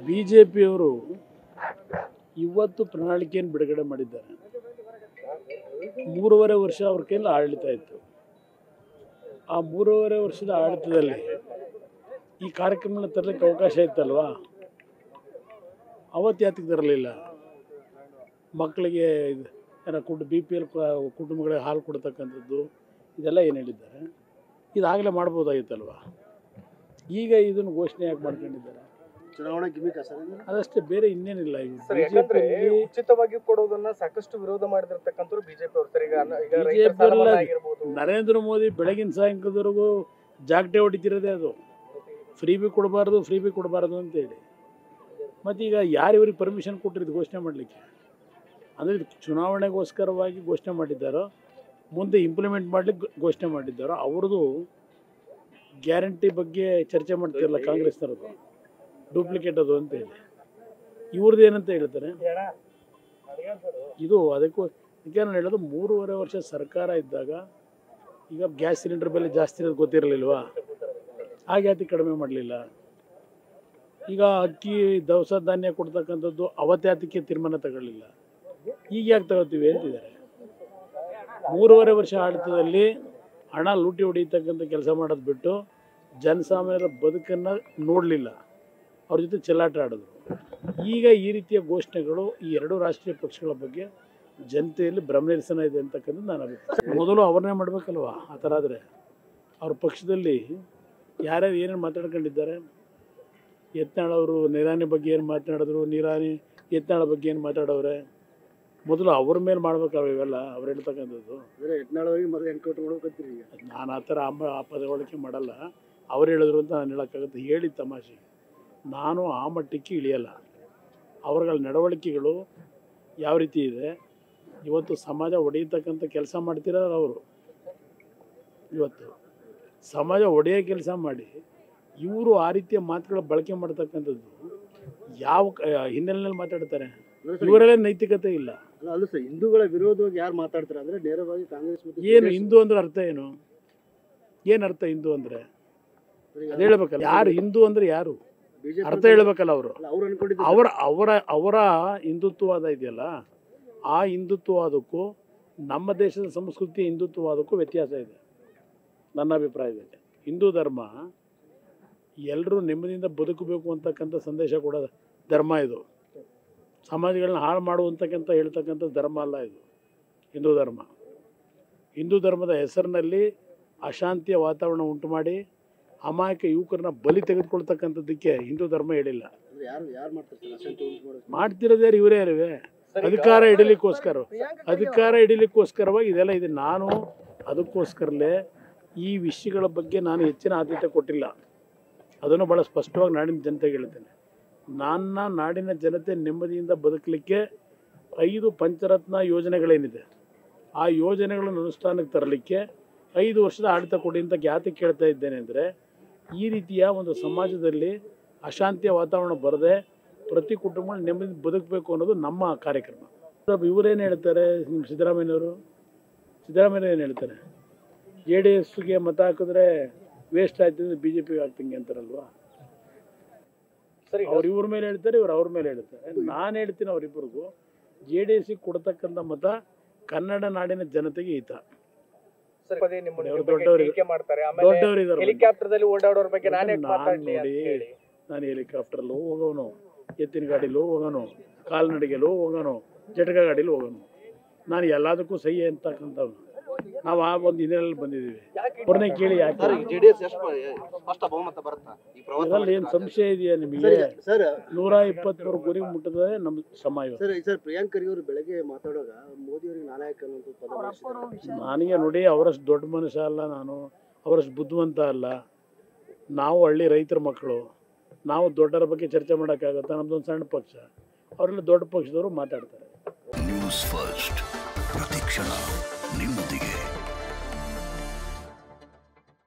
B J ಪಿಯವರು ಇವತ್ತು ಪ್ರಣಾಳಿಕೆಯನ್ನು ಬಿಡುಗಡೆ ಮಾಡಿದ್ದಾರೆ ಮೂರುವರೆ ವರ್ಷ ಅವ್ರ ಕೈಯಲ್ಲಿ ಆಡಳಿತ ಇತ್ತು ಆ ಮೂರುವರೆ ವರ್ಷದ ಆಡಳಿತದಲ್ಲಿ ಈ ಕಾರ್ಯಕ್ರಮನ ತರಲಿಕ್ಕೆ ಅವಕಾಶ ಇತ್ತಲ್ವಾ ಅವತ್ತು ಯಾತಕ್ಕೆ ತರಲಿಲ್ಲ ಮಕ್ಕಳಿಗೆ ಇದು ಏನೋ ಕುಟು ಬಿ ಪಿ ಎಲ್ ಕುಟುಂಬಗಳಿಗೆ ಹಾಲು ಕೊಡ್ತಕ್ಕಂಥದ್ದು ಇದೆಲ್ಲ ಏನು ಹೇಳಿದ್ದಾರೆ ಇದಾಗಲೇ ಮಾಡ್ಬೋದಾಗಿತ್ತಲ್ವಾ ಈಗ ಇದನ್ನು ಘೋಷಣೆ ಯಾಕೆ ಮಾಡ್ಕೊಂಡಿದ್ದಾರೆ ಚುನಾವಣಾ ಗಿಮಿಕ್ ಸರ್ ಇದು? ಅದಷ್ಟೇ ಬೇರೆ ಇನ್ನೇನಿಲ್ಲ ಈಗ ಸರ್ ಬಿ ಜೆ ಯಾಕಂದ್ರೆ ಪಿಯಲ್ಲಿ ಉಚಿತವಾಗಿ ಕೊಡೋದನ್ನ ಸಾಕಷ್ಟು ವಿರೋಧ ಮಾಡಿದಿರ್ತಕ್ಕಂಥವ್ರು ಬಿಜೆಪಿ ಅವ್ರು ಸರ್ ಈಗ ಅನ್ನ- ಈಗ BJP ರೈತರ ಸಾಲ ಎಲ್ಲ ಮನ್ನಾ ಆಗಿರ್ಬೋದು ನರೇಂದ್ರ ಮೋದಿ ಬೆಳಗಿನ ಸಾಯಂಕಾಲದವರೆಗೂ ಜಾಗಟೆ ಹೊಡಿತಿರೋದೇ ಅದು ಫ್ರೀ ಬಿ ಕೊಡಬಾರ್ದು ಫ್ರೀ ಬಿ ಕೊಡಬಾರ್ದು ಅಂತೇಳಿ ಮತ್ತು ಈಗ ಯಾರು ಇವ್ರಿಗೆ ಪರ್ಮಿಷನ್ ಕೊಟ್ಟಿದ್ದು ಘೋಷಣೆ ಮಾಡಲಿಕ್ಕೆ ಅಂದರೆ ಇದು ಚುನಾವಣೆಗೋಸ್ಕರವಾಗಿ ಘೋಷಣೆ ಮಾಡಿದ್ದಾರೋ ಮುಂದೆ ಇಂಪ್ಲಿಮೆಂಟ್ ಮಾಡ್ಲಿಕ್ಕೆ ಘೋಷಣೆ ಮಾಡಿದ್ದಾರೋ ಅವ್ರದ್ದು ಗ್ಯಾರಂಟಿ ಬಗ್ಗೆ ಚರ್ಚೆ ಮಾಡ್ತಿರಲ್ಲ ಕಾಂಗ್ರೆಸ್ನವ್ರದ್ದು ಡೂಪ್ಲಿಕೇಟ್ ಅದು ಅಂತೇಳಿ ಇವ್ರದ್ದು ಏನಂತ ಹೇಳ್ತಾರೆ ಇದು ಅದಕ್ಕೂ ಇದಕ್ಕೆ ನಾನು ಹೇಳೋದು ಮೂರುವರೆ ವರ್ಷ ಸರ್ಕಾರ ಇದ್ದಾಗ ಈಗ ಗ್ಯಾಸ್ ಸಿಲಿಂಡರ್ ಬೆಲೆ ಜಾಸ್ತಿ ಇರೋದು ಗೊತ್ತಿರಲಿಲ್ವಾ ಹಾಗೆ ಯಾತಿ ಕಡಿಮೆ ಮಾಡಲಿಲ್ಲ ಈಗ ಅಕ್ಕಿ ದವಸ ಧಾನ್ಯ ಕೊಡ್ತಕ್ಕಂಥದ್ದು ಅವತ್ಯಾತಕ್ಕೆ ತೀರ್ಮಾನ ತಗೊಳ್ಳಿಲ್ಲ ಈಗ ಯಾಕೆ ತಗೋತೀವಿ ಅಂತಿದ್ದಾರೆ ಮೂರುವರೆ ವರ್ಷ ಆಡಳಿತದಲ್ಲಿ ಹಣ ಲೂಟಿ ಹೊಡಿತಕ್ಕಂಥ ಕೆಲಸ ಮಾಡೋದು ಬಿಟ್ಟು ಜನಸಾಮಾನ್ಯರ ಬದುಕನ್ನು ನೋಡಲಿಲ್ಲ ಅವ್ರ ಜೊತೆ ಚೆಲ್ಲಾಟ ಆಡಿದ್ರು ಈಗ ಈ ರೀತಿಯ ಘೋಷಣೆಗಳು ಈ ಎರಡು ರಾಷ್ಟ್ರೀಯ ಪಕ್ಷಗಳ ಬಗ್ಗೆ ಜನತೆಯಲ್ಲಿ ಭ್ರಮನಿರಸನ ಇದೆ ಅಂತಕ್ಕಂಥದ್ದು ನಾನು ಅಭಿಪ್ರಾಯ ಮೊದಲು ಅವ್ರನ್ನೇ ಮಾಡಬೇಕಲ್ವಾ ಆ ಥರ ಆದರೆ ಅವ್ರ ಪಕ್ಷದಲ್ಲಿ ಯಾರ್ಯಾರು ಏನೇನು ಮಾತಾಡ್ಕೊಂಡಿದ್ದಾರೆ ಯತ್ನಾಳ್ ಅವರು ನಿರಾಣಿ ಬಗ್ಗೆ ಏನು ಮಾತನಾಡಿದ್ರು ನಿರಾಣಿ ಯತ್ನಾಳ್ ಬಗ್ಗೆ ಏನು ಮಾತಾಡೋರೆ ಮೊದಲು ಅವ್ರ ಮೇಲೆ ಮಾಡ್ಬೇಕಲ್ವ ಇವೆಲ್ಲ ಅವ್ರು ಹೇಳ್ತಕ್ಕಂಥದ್ದು ಅಂದ್ರೆ ಯತ್ನಾಳ್ ಅವರಿಗೆ ಮೊದಲು ಎನ್ಕೌಂಟರ್ ಮಾಡ್ಬೇಕಂತೀರಿ ಈಗ ನಾನು ಆ ಥರ ಅಂಬ ಆ ಪದಗಳಿಕೆ ಮಾಡಲ್ಲ ಅವ್ರು ಹೇಳಿದ್ರು ಅಂತ ನಾನು ಹೇಳೋಕ್ಕಾಗುತ್ತೆ ಹೇಳಿ ತಮಾಷೆ ನಾನು ಆ ಮಟ್ಟಕ್ಕೆ ಇಳಿಯಲ್ಲ ಅವ್ರಗಳ ನಡವಳಿಕೆಗಳು ಯಾವ ರೀತಿ ಇದೆ ಇವತ್ತು ಸಮಾಜ ಒಡೆಯತಕ್ಕಂಥ ಕೆಲಸ ಮಾಡ್ತಿರೋರು ಅವರು ಇವತ್ತು ಸಮಾಜ ಒಡೆಯೋ ಕೆಲಸ ಮಾಡಿ ಇವರು ಆ ರೀತಿಯ ಮಾತುಗಳ ಬಳಕೆ ಮಾಡ್ತಕ್ಕಂಥದ್ದು ಯಾವ ಕ- ಹಿನ್ನೆಲೆಯಲ್ಲಿ ಮಾತಾಡ್ತಾರೆ ಅಂದ್ರೆ ಸರ್, ಇವರಲ್ಲೇ ನೈತಿಕತೆ ಇಲ್ಲ ಅಲ್ಲ ಅಲ್ಲ ಸರ್ ಹಿಂದೂಗಳ ವಿರೋಧವಾಗಿ ಯಾರು ಮಾತಾಡ್ತಾರೆ ಅಂದ್ರೆ ನೇರವಾಗಿ ಕಾಂಗ್ರೆಸ್ ಮತ್ತು ಏನು ಜೆಡಿಎಸ್ ಹಿಂದೂ ಅಂದ್ರೆ ಅರ್ಥ ಏನು ಏನು ಅರ್ಥ ಹಿಂದೂ ಅಂದರೆ ಈಗ ಅದು ಹೇಳ್ಬೇಕಲ್ಲ ಯಾರು ಹಿಂದೂ ಅಂದ್ರೆ ಯಾರು ಬಿಜೆಪಿ ಅರ್ಥ ಹೇಳ್ಬೇಕಲ್ಲ ಅವರು ಅಲ್ಲ, ಅವ್ರು ಅನ್ಕೊಂಡಿದ್ದು ಅವರ ಅವರ ಅವರ ಹಿಂದುತ್ವವಾದ ಇದೆಯಲ್ಲ ಆ ಹಿಂದುತ್ವವಾದಕ್ಕೂ ನಮ್ಮ ದೇಶದ ಸಂಸ್ಕೃತಿ ಹಿಂದುತ್ವವಾದಕ್ಕೂ ವ್ಯತ್ಯಾಸ ಇದೆ ನನ್ನ ಅಭಿಪ್ರಾಯದಲ್ಲಿ ಹಿಂದೂ ಧರ್ಮ ಎಲ್ಲರೂ ನೆಮ್ಮದಿಯಿಂದ ಬದುಕಬೇಕು ಅಂತಕ್ಕಂಥ ಸಂದೇಶ ಕೊಡೋ ಧರ್ಮ ಇದು ಸಮಾಜಗಳನ್ನ ಹಾಳು ಮಾಡುವಂತಕ್ಕಂಥ ಹೇಳ್ತಕ್ಕಂಥ ಧರ್ಮ ಅಲ್ಲ ಇದು ಹಿಂದೂ ಧರ್ಮ ಹಿಂದೂ ಧರ್ಮದ ಹೆಸರಿನಲ್ಲಿ ಅಶಾಂತಿಯ ವಾತಾವರಣ ಉಂಟು ಮಾಡಿ ಅಮಾಯಕ ಯುವಕರನ್ನ ಬಲಿ ತೆಗೆದುಕೊಳ್ತಕ್ಕಂಥದ್ದಕ್ಕೆ ಹಿಂದೂ ಧರ್ಮ ಹೇಳಿಲ್ಲ ಅಂದ್ರೆ ಯಾರು ಯಾರು ಮಾಡ್ತಾರೆ ಸರ್ ಅಶಾಂತಿ ಉಂಟು ಮಾಡೋದು ಮಾಡ್ತಿರೋದೇ ಇವರೇ ಅರಿವೆ ಸರ್, ಈಗ ಅಧಿಕಾರ ಹಿಡಿಲಿಕ್ಕೋಸ್ಕರ ಪ್ರಿಯಾಂಕ ಅಧಿಕಾರ ಹಿಡಿಲಿಕ್ಕೋಸ್ಕರವಾಗಿ ಇದೆಲ್ಲ ಇದೆ ನಾನು ಅದಕ್ಕೋಸ್ಕರಲೇ ಈ ವಿಷಯಗಳ ಬಗ್ಗೆ ನಾನು ಹೆಚ್ಚಿನ ಆದ್ಯತೆ ಕೊಟ್ಟಿಲ್ಲ ಅದನ್ನು ಭಾಳ ಸ್ಪಷ್ಟವಾಗಿ ನಾಡಿನ ಜನತೆಗೆ ಹೇಳ್ತೇನೆ ನನ್ನ ನಾಡಿನ ಜನತೆ ನೆಮ್ಮದಿಯಿಂದ ಬದುಕಲಿಕ್ಕೆ ಐದು ಪಂಚರತ್ನ ಯೋಜನೆಗಳೇನಿದೆ ಆ ಯೋಜನೆಗಳನ್ನು ಅನುಷ್ಠಾನಕ್ಕೆ ತರಲಿಕ್ಕೆ ಐದು ವರ್ಷದ ಆಡಳಿತ ಕೊಡಿ ಅಂತ ಯಾಕೆ ಕೇಳ್ತಾ ಇದ್ದೇನೆ ಅಂದರೆ ಈ ರೀತಿಯ ಒಂದು ಸಮಾಜದಲ್ಲಿ ಅಶಾಂತಿಯ ವಾತಾವರಣ ಬರದೆ ಪ್ರತಿ ಕುಟುಂಬ ನೆಮ್ಮದಿ ಬದುಕಬೇಕು ಅನ್ನೋದು ನಮ್ಮ ಕಾರ್ಯಕ್ರಮ ಸ್ವಲ್ಪ ಇವರೇನು ಹೇಳ್ತಾರೆ ನಿಮ್ಮ ಸಿದ್ದರಾಮಯ್ಯನವರು ಸಿದ್ದರಾಮಯ್ಯ ಏನು ಹೇಳ್ತಾರೆ ಜೆ ಡಿ ಎಸ್ಗೆ ಮತ ಹಾಕಿದ್ರೆ ವೇಸ್ಟ್ ಆಯ್ತಂದ್ರೆ ಬಿ ಜೆ ಪಿಗೆ ಆಗ್ತಂಗೆ ಅಂತಾರಲ್ವಾ ಸರ್, ಈಗ ಅವ್ರು ಇವ್ರ ಮೇಲೆ ಹೇಳ್ತಾರೆ ಇವ್ರು ಅವ್ರ ಮೇಲೆ ಹೇಳ್ತಾರೆ ನಾನು ಹೇಳ್ತೀನಿ ಅವರಿಬ್ಬರಿಗೂ ಜೆ ಡಿ ಎಸ್ಗೆ ಕೊಡ್ತಕ್ಕಂಥ ಮತ ಕನ್ನಡ ನಾಡಿನ ಜನತೆಗೆ ಹಿತ ಸರ್, ಪದೇ ನಿಮ್ಮನ್ನ ಅವ್ರು ನಿಮ್ಮ ಬಗ್ಗೆ ದೊಡ್ಡವರು- ಟೀಕೆ ಮಾಡ್ತಾರೆ ಆಮೇಲೆ ದೊಡ್ಡವರಿದ್ದಾರೆ ಹೆಲಿಕಾಪ್ಟರ್ ದಲ್ಲಿ ಓಡಾಡೋರ್ ಬಗ್ಗೆ ನೋಡಿ, ನಾನೇ ನಾನ್ ಮಾತಾಡ್ಲಿ ಅಂತ ನೋಡಿ. ಹೇಳಿ ನಾನು ಹೆಲಿಕಾಪ್ಟ್ರಲ್ಲೂ ಹೋಗೋನು ಎತ್ತಿನ ಗಾಡೀಲೂ ಹೋಗೋನು ಕಾಲ್ನಡಿಗೆಲೂ ಹೋಗೋನು ಜಟಕ ಗಾಡೀಲಿ ಹೋಗೋನು ನಾನು ಎಲ್ಲದಕ್ಕೂ ಸಹಿ ಅಂತಕ್ಕಂಥವ್ನು ನಾವು ಆ ಒಂದು ಹಿನ್ನೆಲೆಯಲ್ಲಿ ಬಂದಿದ್ದೀವಿ ಅವ್ರನ್ನೇ ಕೇಳಿ ಯಾಕೆ ಸರ್ ಈಗ ಜೆಡಿಎಸ್ ಎಷ್ಟು ಸ್ಪಷ್ಟ ಬಹುಮತ ಬರುತ್ತಾ ಈ ಪ್ರವಾಸ ಇದರಲ್ಲಿ ಏನು ಸಂಶಯ ಇದೆಯಾ ಸರ್ ನಿಮಗೆ ಈಗ- ಸರ್ ನೂರ ಇಪ್ಪತ್ಮೂರು ಗುರಿ ಮುಟ್ಟದೆ ನಮ್ಮ ಶ್ರಮ ಇವತ್ತು ಸರ್ ಸರ್ ಪ್ರಿಯಾಂಕ್ ಖರ್ಗೆ ಅವರು ಬೆಳಗ್ಗೆ ಮಾತಾಡುವಾಗ ಮೋದಿ ಅವರಿಗೆ ನಾಲಾಯಕ ಅನ್ನುವಂಥ ಪದ ಬಳಸಿದ್ದಾರೆ. ನನಗೆ ನೋಡಿ ಅವರಷ್ಟು ದೊಡ್ಡ ಮನುಷ್ಯ ಅಲ್ಲ ನಾನು ಅವರಷ್ಟು ಬುದ್ಧಿವಂತ ಅಲ್ಲ ನಾವು ಹಳ್ಳಿ ರೈತರ ಮಕ್ಕಳು ನಾವು ದೊಡ್ಡರ ಬಗ್ಗೆ ಚರ್ಚೆ ಮಾಡೋಕ್ಕಾಗತ್ತಾ ನಮ್ದೊಂದು ಸಣ್ಣ ಪಕ್ಷ ಅವರೆಲ್ಲ ದೊಡ್ಡ ಪಕ್ಷದವರು ಮಾತಾಡ್ತಾರೆ ನ್ಯೂಸ್ ಫಸ್ಟ್ ಪ್ರತಿಕ್ಷಣ